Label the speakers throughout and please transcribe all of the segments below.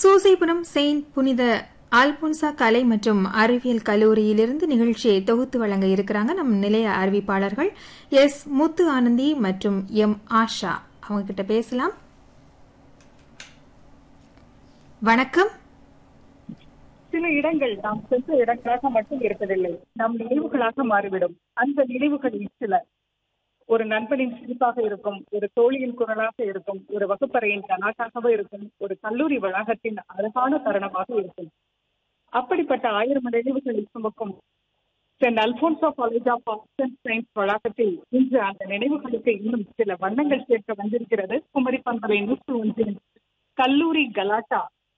Speaker 1: Soosaipuram Saint புனித அல்போன்சா கலை மற்றும் அறிவியல் கல்லூரியிலிருந்து நிகழ்ச்சியை தொகுத்து வழங்க இருக்கிறாங்க நம் நிலைய அறிவிப்பாளர்கள் எஸ் முத்து ஆனந்தி மற்றும் எம் ஆஷா அவங்க கிட்ட பேசலாம் வணக்கம்
Speaker 2: சில இடங்கள் நாம் சென்ற இடங்களாக மட்டும் இருப்பதில்லை நம் நினைவுகளாக மாறிவிடும் அந்த நினைவுகளில் சில ஒரு நண்பனின் சிரிப்பாக இருக்கும் ஒரு தோழியின் குரலாக இருக்கும் ஒரு வகுப்பறையின் கலாட்டாகவே இருக்கும் ஒரு கல்லூரி வளாகத்தின் அழகான தருணமாக இருக்கும் அப்படிப்பட்ட ஆயிரம் நினைவுகளை சுமக்கும் Saint Alphonso college of arts and science வளாகத்தில் இன்று அந்த நினைவுகளுக்கு இன்னும் சில வண்ணங்கள் சேர்க்க வந்திருக்கிறது குமரி பண்பலை நூற்று ஒன்றின் கல்லூரி கலாட்டா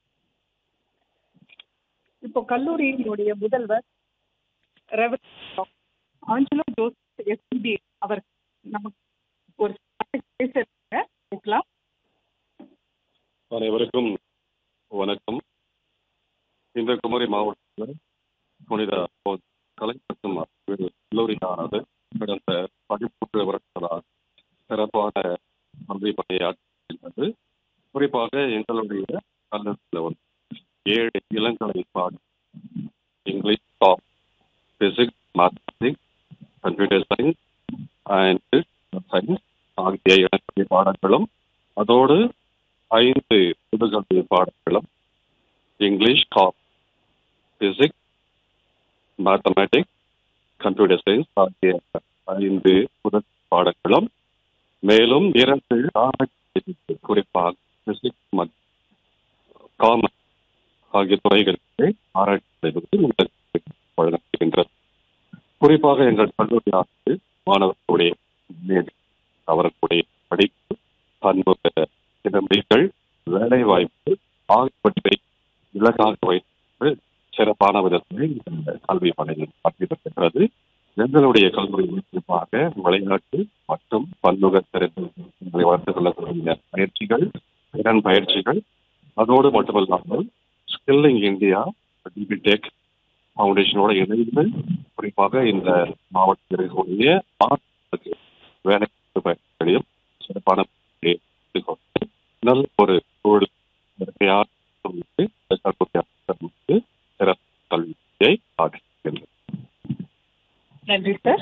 Speaker 2: இப்போ கல்லூரியினுடைய முதல்வர் ரெவரண்ட் ஆஞ்சலோ ஜோஸ் எஸ்பி அவர் நமக்கு ஒரு பேச இருக்காங்க. பேசலாம்
Speaker 3: அனைவருக்கும் வணக்கம் இந்த குமரி மாவட்டத்தில் புனித கலை மற்றும் அறிவியல் கல்லூரியானது கடந்த பதிமூன்று வருடங்களாக சிறப்பான கல்வி பணியாற்றுகிறது குறிப்பாக எங்களுடைய கல்லூரியில் வந்து ஏழு இளங்கலை பாடம் இங்கிலீஷ் டாப் physics mathematics computer science and science ஆகிய இளங்கலை பாடங்களும் அதோடு ஐந்து புதுகல்வி பாடங்களும் இங்கிலீஷ் காப் பிசிக்ஸ் மேத்தமேட்டிக்ஸ் கம்ப்யூட்டர் சயின்ஸ் ஆகிய ஐந்து புது பாடங்களும் மேலும் இரண்டு ஆராய்ச்சி குறிப்பாக பிசிக்ஸ் மற்றும் காமர்ஸ் ஆகிய துறைகளிலே ஆராய்ச்சி செய்வது உங்களுக்கு வழங்கப்படுகின்றது குறிப்பாக எங்கள் கல்லூரியானது மாணவர்களுடைய முன்னேற்றம், அவர்களுடைய படிப்பு பன்முக திறமைகள் வேலை வாய்ப்பு ஆகியவற்றை இலக்காக வைத்து சிறப்பான விதத்தில் இந்த கல்வி பணியில் பங்கேற்கிறது எங்களுடைய கல்வி குறிப்பாக விளையாட்டு மற்றும் பன்முக திறன்களை வளர்த்து கொள்ளக்கூடிய பயிற்சிகள் திறன் பயிற்சிகள் அதோடு மட்டுமல்லாமல் ஸ்கில்லிங் இந்தியா டிபிடெக் ஃபவுண்டேஷனோட இணைந்து குறிப்பாக இந்த மாவட்டத்தில் இருக்கக்கூடிய ஆசிரியர்களுக்கு வேலை பயிற்சிகளையும் சிறப்பான முறையில் எடுத்துக்கொண்டு நல்ல ஒரு சூழல் இயற்கையான சூழலுக்கு இந்த கல்லூரி ஆசிரியர்களுக்கு சிறப்பு கல்வியை ஆற்றுகின்றது
Speaker 2: நன்றி சார்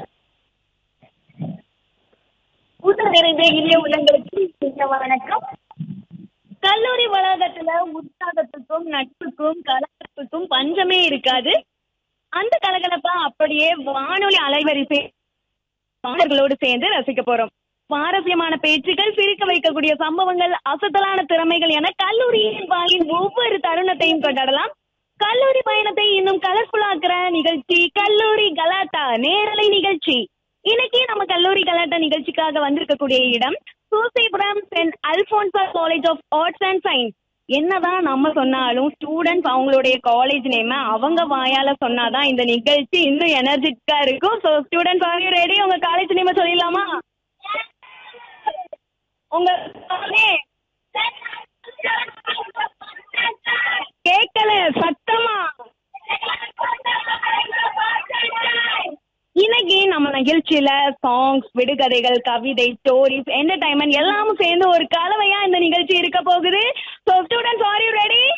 Speaker 4: ஊட்ட நிறைந்த இனிய உள்ளங்களுக்கு இனிய வணக்கம் கல்லூரி வளாகத்துல உற்சாகத்துக்கும் நட்புக்கும் கலகலப்புக்கும் பஞ்சமே இருக்காது அந்த கலகலப்பா அப்படியே வானொலி அலைவரிசை மாணவர்களோடு சேர்ந்து ரசிக்க போறோம் சுவாரஸ்யமான பேச்சுகள் சிரிக்க வைக்கக்கூடிய சம்பவங்கள் அசத்தலான திறமைகள் என கல்லூரியின் வாழ்வின் ஒவ்வொரு தருணத்தையும் கொண்டாடலாம் கல்லூரி பயணத்தை இன்னும் கலர்ஃபுல்லாக்குற நிகழ்ச்சி கல்லூரி கலாட்டா நேரலை நிகழ்ச்சி இன்னைக்கு நம்ம கல்லூரி கலாட்டா நிகழ்ச்சிக்காக வந்திருக்கக்கூடிய இடம் Susaipuram Saint Alphonsa college of arts and science என்னதான் நம்ம சொன்னாலும் ஸ்டூடெண்ட்ஸ் அவங்களுடைய காலேஜ் நேம அவங்க வாயால சொன்னாதான் இந்த நிகழ்ச்சி இன்னும் எனர்ஜெட்டிக்கா இருக்கும் so students are you ready உங்க காலேஜ் நேம சொல்லிடலாமா உங்க name? கேட்கல சத்தமா இன்னைக்கு நம்ம நிகழ்ச்சியில சாங்ஸ் விடுகதைகள் கவிதை ஸ்டோரிஸ் என்டர்டைன்மெண்ட் எல்லாமும் சேர்ந்து ஒரு கலவையா இந்த நிகழ்ச்சி இருக்க போகுது so students are you ready